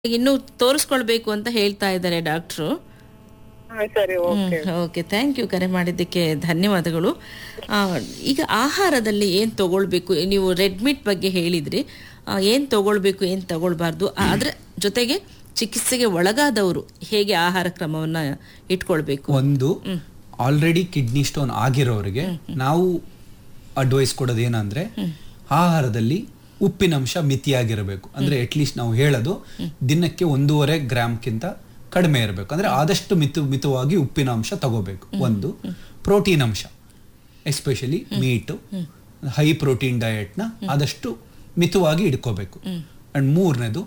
ಇನ್ನು ತೋರಿಸ್ಕೊಳ್ಬೇಕು ಅಂತ ಹೇಳ್ತಾ ಇದ್ದಾರೆ ಡಾಕ್ಟ್ರು ಹಾ ಸರಿ ಓಕೆ ಓಕೆ ಥ್ಯಾಂಕ್ ಯು ಕರೆ ಮಾಡಿದ್ದಕ್ಕೆ ಧನ್ಯವಾದಗಳು ಆ, ಈಗ ಆಹಾರದಲ್ಲಿ ಏನು ತಗೊಳ್ಬೇಕು ನೀವು ರೆಡ್ ಮೀಟ್ ಬಗ್ಗೆ ಹೇಳಿದ್ರಿ ಏನು ತಗೊಳ್ಬೇಕು ಏನು ತಗೊಳ್ಬಾರ್ದು ಆ, ಅದ್ರ ಜೊತೆಗೆ ಚಿಕಿತ್ಸೆಗೆ ಒಳಗಾದವರು ಹೇಗೆ ಆಹಾರ ಕ್ರಮವನ್ನ ಇಟ್ಕೊಳ್ಬೇಕು ಒಂದು ಆಲ್ರೆಡಿ ಕಿಡ್ನಿ ಸ್ಟೋನ್ ಆಗಿರೋರಿಗೆ ನಾವು ಅಡ್ವೈಸ್ ಕೊಡೋದು ಏನಂದ್ರೆ ಆಹಾರದಲ್ಲಿ ಉಪ್ಪಿನಂಶ ಮಿತಿಯಾಗಿರಬೇಕು ಅಂದ್ರೆ ಅಟ್ಲೀಸ್ಟ್ ನಾವು ಹೇಳೋದು ದಿನಕ್ಕೆ ಒಂದೂವರೆ ಗ್ರಾಮ್ಗಿಂತ ಕಡಿಮೆ ಇರಬೇಕು ಅಂದ್ರೆ ಆದಷ್ಟು ಮಿತು ಮಿತವಾಗಿ ಉಪ್ಪಿನ ಅಂಶ ತಗೋಬೇಕು ಒಂದು ಪ್ರೋಟೀನ್ ಅಂಶ ಎಸ್ಪೆಷಲಿ ಮೀಟು ಹೈ ಪ್ರೋಟೀನ್ ಡಯಟ್ನ ಆದಷ್ಟು ಮಿತವಾಗಿ ಇಟ್ಕೋಬೇಕು ಅಂಡ್ ಮೂರನೇದು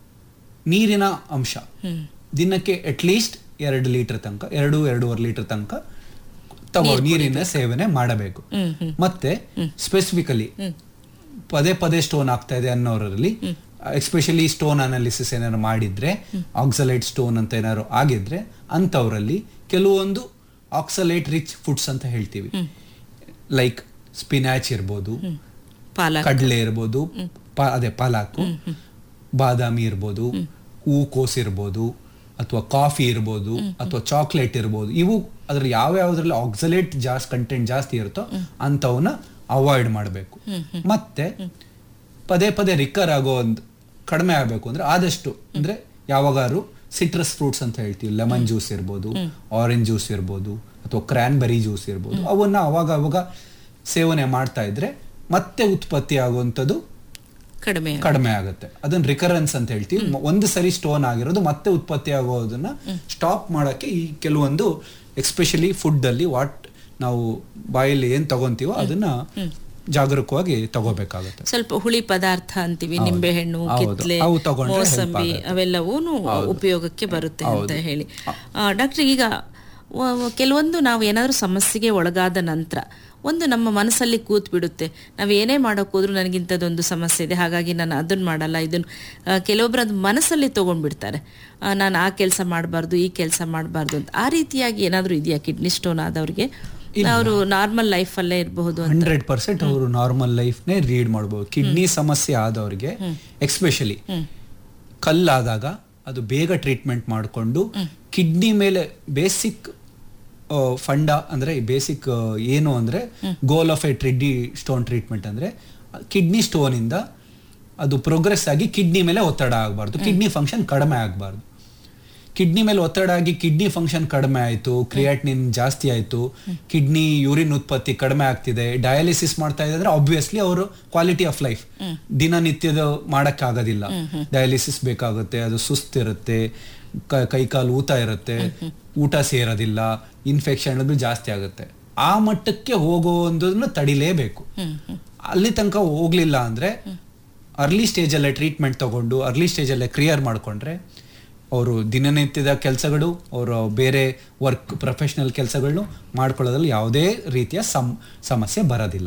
ನೀರಿನ ಅಂಶ ದಿನಕ್ಕೆ ಅಟ್ಲೀಸ್ಟ್ ಎರಡು ಲೀಟರ್ ತನಕ ಎರಡು ಎರಡೂವರೆ ಲೀಟರ್ ತನಕ ತಗೋ ನೀರಿನ ಸೇವನೆ ಮಾಡಬೇಕು ಮತ್ತೆ ಸ್ಪೆಸಿಫಿಕಲಿ ಪದೇ ಪದೇ ಸ್ಟೋನ್ ಆಗ್ತಾ ಇದೆ ಅನ್ನೋರಲ್ಲಿ ಎಸ್ಪೆಷಲಿ ಸ್ಟೋನ್ ಅನಾಲಿಸಿಸ್ ಏನಾದ್ರು ಮಾಡಿದ್ರೆ ಆಕ್ಸಲೈಟ್ ಸ್ಟೋನ್ ಅಂತ ಏನಾದ್ರು ಆಗಿದ್ರೆ ಅಂಥವ್ರಲ್ಲಿ ಕೆಲವೊಂದು ಆಕ್ಸಲೈಟ್ ರಿಚ್ ಫುಡ್ಸ್ ಅಂತ ಹೇಳ್ತೀವಿ ಲೈಕ್ ಸ್ಪಿನಾಚ್ ಇರ್ಬೋದು ಪಾಲಕ್ ಕಡಲೆ ಇರ್ಬೋದು ಪಾ- ಅದೇ ಪಾಲಾಕು ಬಾದಾಮಿ ಇರ್ಬೋದು ಹೂಕೋಸ್ ಇರ್ಬೋದು ಅಥವಾ ಕಾಫಿ ಇರ್ಬೋದು ಅಥವಾ ಚಾಕ್ಲೇಟ್ ಇರ್ಬೋದು ಇವು ಅದ್ರ ಯಾವ ಯಾವ್ದ್ರಲ್ಲಿ ಆಕ್ಸಲೇಟ್ ಜಾಸ್ತಿ ಕಂಟೆಂಟ್ ಜಾಸ್ತಿ ಇರುತ್ತೋ ಅಂಥವನ್ನ ಅವಾಯ್ಡ್ ಮಾಡಬೇಕು ಮತ್ತೆ ಪದೇ ಪದೇ ರಿಕರ್ ಆಗೋ ಒಂದು ಕಡಿಮೆ ಆಗಬೇಕು ಅಂದ್ರೆ ಆದಷ್ಟು ಅಂದ್ರೆ ಯಾವಾಗಾರು ಸಿಟ್ರಸ್ ಫ್ರೂಟ್ಸ್ ಅಂತ ಹೇಳ್ತೀವಿ ಲೆಮನ್ ಜ್ಯೂಸ್ ಇರ್ಬೋದು ಆರೆಂಜ್ ಜ್ಯೂಸ್ ಇರ್ಬೋದು ಅಥವಾ ಕ್ರಾನ್ಬೆರಿ ಜ್ಯೂಸ್ ಇರ್ಬೋದು ಅವನ್ನ ಅವಾಗ ಅವಾಗ ಸೇವನೆ ಮಾಡ್ತಾ ಇದ್ರೆ ಮತ್ತೆ ಉತ್ಪತ್ತಿ ಆಗುವಂಥದ್ದು ಕಡಿಮೆ ಕಡಿಮೆ ಆಗುತ್ತೆ ಅದನ್ನ ರಿಕರೆನ್ಸ್ ಅಂತ ಹೇಳ್ತೀವಿ ಮ- ಒಂದು ಸರಿ ಸ್ಟೋನ್ ಆಗಿರೋದು ಮತ್ತೆ ಉತ್ಪತ್ತಿ ಆಗೋದನ್ನ ಸ್ಟಾಪ್ ಮಾಡಕ್ಕೆ ಈ ಕೆಲವೊಂದು ಎಕ್ಸ್ಪೆಷಲಿ ಫುಡ್ ಅಲ್ಲಿ ವಾಟ್ ನಾವು ಬಾಯಲ್ಲಿ ಏನ್ ತಗೊಂತೀವೋ ಅದನ್ನ ಜಾಗರೂಕವಾಗಿ ತಗೋಬೇಕಾಗುತ್ತೆ ಸ್ವಲ್ಪ ಹುಳಿ ಪದಾರ್ಥ ಅಂತೀವಿ ಹೌದು. ನಿಂಬೆಹಣ್ಣು ಹೌದು. ಕಿತ್ಲೆ ಅವು ತಗೊಂಡ್ರೆ help ಮೋಸಂಬಿ ಆಗುತ್ತೆ. ಅವೆಲ್ಲವೂ ಉಪಯೋಗಕ್ಕೆ ಬರುತ್ತೆ ಅಂತ ಹೇಳಿ ಡಾಕ್ಟರ್ ಈಗ ವ- ವ- ಕೆಲವೊಂದು ನಾವು ಏನಾದರೂ ಸಮಸ್ಯೆಗೆ ಒಳಗಾದ ನಂತರ ಒಂದು ನಮ್ಮ ಮನಸ್ಸಲ್ಲಿ ಕೂತ್ ಬಿಡುತ್ತೆ ನಾವು ಏನೇ ಮಾಡೋಕೆ ಹೋದ್ರೂ ನನಗಿಂಥದ್ದೊಂದು ಸಮಸ್ಯೆ ಇದೆ ಹಾಗಾಗಿ ನಾನು ಅದನ್ನ ಮಾಡಲ್ಲ ಇದನ್ನ ಆ, ಕೆಲವೊಬ್ರು ಅದು ಮನಸ್ಸಲ್ಲಿ ತೊಗೊಂಡ್ಬಿಡ್ತಾರೆ ಆ, ನಾನು ಆ ಕೆಲಸ ಮಾಡಬಾರ್ದು ಈ ಕೆಲಸ ಮಾಡಬಾರ್ದು ಅಂತ ಆ ರೀತಿಯಾಗಿ ಏನಾದರೂ ಇದೆಯಾ ಕಿಡ್ನಿ ಸ್ಟೋನ್ ಆದವ್ರಿಗೆ ಅವರು ನಾರ್ಮಲ್ ಲೈಫಲ್ಲೇ ಇರಬಹುದು ಅಂತ ಹಂಡ್ರೆಡ್ ಪರ್ಸೆಂಟ್ ಅವರು ನಾರ್ಮಲ್ ಲೈಫ್ನೇ ರೀಡ್ ಮಾಡ್ಬೋದು ಕಿಡ್ನಿ ಸಮಸ್ಯೆ ಆದವ್ರಿಗೆ ಎಕ್ಸ್ಪೆಷಲಿ ಕಲ್ಲಾದಾಗ ಅದು ಬೇಗ ಟ್ರೀಟ್ಮೆಂಟ್ ಮಾಡಿಕೊಂಡು ಕಿಡ್ನಿ ಮೇಲೆ ಬೇಸಿಕ್ ಫಂಡ ಅಂದ್ರೆ ಬೇಸಿಕ್ ಏನು ಅಂದ್ರೆ goal of a kidney stone treatment ಅಂದ್ರೆ ಕಿಡ್ನಿ ಸ್ಟೋನ್ ಇಂದ ಅದು ಪ್ರೋಗ್ರೆಸ್ ಆಗಿ ಕಿಡ್ನಿ ಮೇಲೆ ಒತ್ತಡ ಆಗಬಾರ್ದು ಕಿಡ್ನಿ ಫಂಕ್ಷನ್ ಕಡಿಮೆ ಆಗಬಾರ್ದು ಕಿಡ್ನಿ ಮೇಲೆ ಒತ್ತಡ ಆಗಿ ಕಿಡ್ನಿ ಫಂಕ್ಷನ್ ಕಡಿಮೆ ಆಯ್ತು ಕ್ರಿಯಾಟಿನಿನ್ ಜಾಸ್ತಿ ಆಯ್ತು ಕಿಡ್ನಿ ಯೂರಿನ್ ಉತ್ಪತ್ತಿ ಕಡಿಮೆ ಆಗ್ತಿದೆ ಡಯಾಲಿಸಿಸ್ ಮಾಡ್ತಾ ಇದ್ರೆ ಆಬ್ವಿಯಸ್ಲಿ ಅವರು ಕ್ವಾಲಿಟಿ ಆಫ್ ಲೈಫ್ ದಿನನಿತ್ಯದ ಮಾಡಕ್ ಆಗೋದಿಲ್ಲ ಡಯಾಲಿಸಿಸ್ ಬೇಕಾಗುತ್ತೆ ಅದು ಸುಸ್ತಿರುತ್ತೆ ಕ- ಕೈಕಾಲು ಊತ ಇರುತ್ತೆ ಊಟ ಸೇರೋದಿಲ್ಲ ಇನ್ಫೆಕ್ಷನ್ ಜಾಸ್ತಿ ಆಗುತ್ತೆ ಆ ಮಟ್ಟಕ್ಕೆ ಹೋಗೋ ಒಂದನ್ನ ತಡಿಲೇಬೇಕು ಅಲ್ಲಿ ತನಕ ಹೋಗ್ಲಿಲ್ಲ ಅಂದ್ರೆ ಅರ್ಲಿ ಸ್ಟೇಜಲ್ಲೇ ಟ್ರೀಟ್ಮೆಂಟ್ ತಗೊಂಡು ಅರ್ಲಿ ಸ್ಟೇಜಲ್ಲೇ ಕ್ಲಿಯರ್ ಮಾಡ್ಕೊಂಡ್ರೆ ಅವರು ದಿನನಿತ್ಯದ ಕೆಲಸಗಳು ಅವರು ಬೇರೆ ವರ್ಕ್ ಪ್ರೊಫೆಷನಲ್ ಕೆಲಸಗಳನ್ನು ಮಾಡ್ಕೊಳ್ಳೋದ್ರಲ್ಲಿ ಯಾವುದೇ ರೀತಿಯ ಸಮ್ ಸಮಸ್ಯೆ ಬರೋದಿಲ್ಲ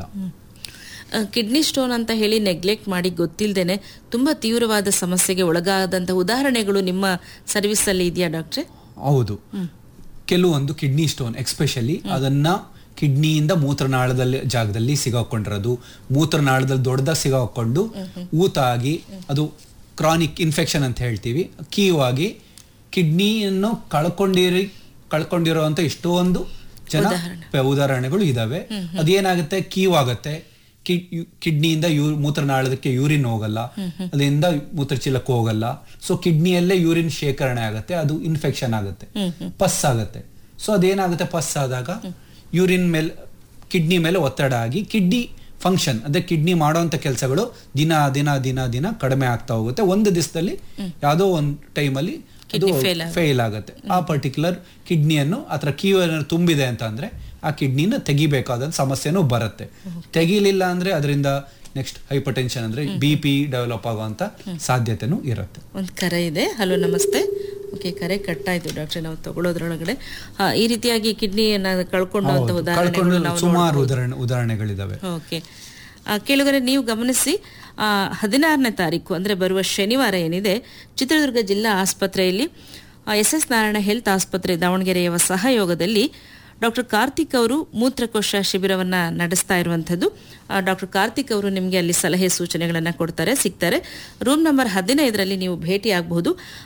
ಕಿಡ್ನಿ ಸ್ಟೋನ್ ಅಂತ ಹೇಳಿ ನೆಗ್ಲೆಕ್ಟ್ ಮಾಡಿ ಗೊತ್ತಿಲ್ಲದೇನೆ ತುಂಬಾ ತೀವ್ರವಾದ ಸಮಸ್ಯೆಗೆ ಒಳಗಾದಂತ ಉದಾಹರಣೆಗಳು ನಿಮ್ಮ ಸರ್ವಿಸ್ ಅಲ್ಲಿ ಇದೆಯಾ ಡಾಕ್ಟ್ರೆ ಹೌದು ಕೆಲವೊಂದು ಕಿಡ್ನಿ ಸ್ಟೋನ್ ಎಕ್ಸ್ಪೆಷಲಿ ಅದನ್ನ ಕಿಡ್ನಿಯಿಂದ ಮೂತ್ರನಾಳದಲ್ಲಿ ಜಾಗದಲ್ಲಿ ಸಿಗಾಕೊಂಡಿರೋದು ಮೂತ್ರನಾಳದಲ್ಲಿ ದೊಡ್ಡದಾಗಿ ಸಿಗಾಕೊಂಡು ಊತ ಆಗಿ ಅದು ಕ್ರಾನಿಕ್ ಇನ್ಫೆಕ್ಷನ್ ಅಂತ ಹೇಳ್ತೀವಿ ಕೀವ್ ಆಗಿ ಕಿಡ್ನಿಯನ್ನು ಕಳ್ಕೊಂಡಿರಿ ಕಳ್ಕೊಂಡಿರುವಂತ ಎಷ್ಟೊಂದು ಜನ ಪ- ಉದಾಹರಣೆಗಳು ಇದಾವೆ ಅದೇನಾಗುತ್ತೆ ಕೀವ್ ಆಗುತ್ತೆ ಕಿಡ್ನಿಯಿಂದ ಯೂ ಮೂತ್ರನಾಳದಕ್ಕೆ ಯೂರಿನ್ ಹೋಗಲ್ಲ ಅದರಿಂದ ಮೂತ್ರಚೀಲಕ್ಕೆ ಹೋಗಲ್ಲ ಸೊ ಕಿಡ್ನಿಯಲ್ಲೇ ಯೂರಿನ್ ಶೇಖರಣೆ ಆಗುತ್ತೆ ಅದು ಇನ್ಫೆಕ್ಷನ್ ಆಗುತ್ತೆ ಪಸ್ ಆಗುತ್ತೆ ಸೊ ಅದೇನಾಗುತ್ತೆ ಪಸ್ ಆದಾಗ ಯೂರಿನ್ ಮೇಲೆ ಕಿಡ್ನಿ ಮೇಲೆ ಒತ್ತಡ ಆಗಿ ಕಿಡ್ನಿ ಫಂಕ್ಷನ್ ಅಂದ್ರೆ ಕಿಡ್ನಿ ಮಾಡುವಂತ ಕೆಲಸಗಳು ದಿನ ದಿನ ದಿನ ದಿನ ಕಡಿಮೆ ಆಗ್ತಾ ಹೋಗುತ್ತೆ ಒಂದು ದಿವಸದಲ್ಲಿ ಯಾವುದೋ ಒಂದು ಟೈಮಲ್ಲಿ ಅದು fail ಆಗುತ್ತೆ. ಫೇಲ್ ಆಗುತ್ತೆ ಆ ಪರ್ಟಿಕ್ಯುಲರ್ ಕಿಡ್ನಿಯನ್ನು ಅಥವಾ ಕೀವು ಏನಾದ್ರು ತುಂಬಿದೆ ಅಂತ ಅಂದ್ರೆ ಆ ಕಿಡ್ನಿನ ತೆಗಿಬೇಕಾದ ಸಮಸ್ಯೆನೂ ಬರುತ್ತೆ ತೆಗಿಲಿಲ್ಲ ಅಂದ್ರೆ ಅದರಿಂದ ನೆಕ್ಸ್ಟ್ ಹೈಪರ್ಟೆನ್ಷನ್ ಅಂದ್ರೆ ಬಿ ಪಿ ಡೆವಲಪ್ ಆಗುವಂತ ಸಾಧ್ಯತೆನೂ ಇರುತ್ತೆ ಒಂದು ಕರೆ ಇದೆ ಹಲೋ ನಮಸ್ತೆ ಓಕೆ ಕರೆ ಕಟ್ಟಾಯ್ತು ಡಾಕ್ಟ್ರೆ ನಾವು ತಗೊಳ್ಳೋದ್ರೊಳಗಡೆ ಹಾ, ಈ ರೀತಿಯಾಗಿ ಕಿಡ್ನಿಯನ್ನ ಕಳ್ಕೊಂಡಂತ ಹೌದು, ಉದಾಹರಣೆಗಳು ಕಳ್ಕೊಂಡು ನಾವು ಸುಮಾರು ಉದಾಹರಣೆ ಉದಾಹರಣೆಗಳಿದಾವೆ ಓಕೆ ಕೆಲವರೆ ನೀವು ಗಮನಿಸಿ ಆ, ಹದಿನಾರನೇ ತಾರೀಕು ಅಂದರೆ ಬರುವ ಶನಿವಾರ ಏನಿದೆ ಚಿತ್ರದುರ್ಗ ಜಿಲ್ಲಾ ಆಸ್ಪತ್ರೆಯಲ್ಲಿ ಎಸ್ ಎಸ್ ನಾರಾಯಣ ಹೆಲ್ತ್ ಆಸ್ಪತ್ರೆ ದಾವಣಗೆರೆಯ ಸಹಯೋಗದಲ್ಲಿ ಡಾಕ್ಟರ್ ಕಾರ್ತಿಕ್ ಅವರು ಮೂತ್ರಕೋಶ ಶಿಬಿರವನ್ನ ನಡೆಸ್ತಾ ಇರುವಂಥದ್ದು ಡಾಕ್ಟರ್ ಕಾರ್ತಿಕ್ ಅವರು ನಿಮಗೆ ಅಲ್ಲಿ ಸಲಹೆ ಸೂಚನೆಗಳನ್ನು ಕೊಡ್ತಾರೆ ಸಿಗ್ತಾರೆ ರೂಮ್ ನಂಬರ್ ಹದಿನೈದರಲ್ಲಿ ನೀವು ಭೇಟಿ ಆಗಬಹುದು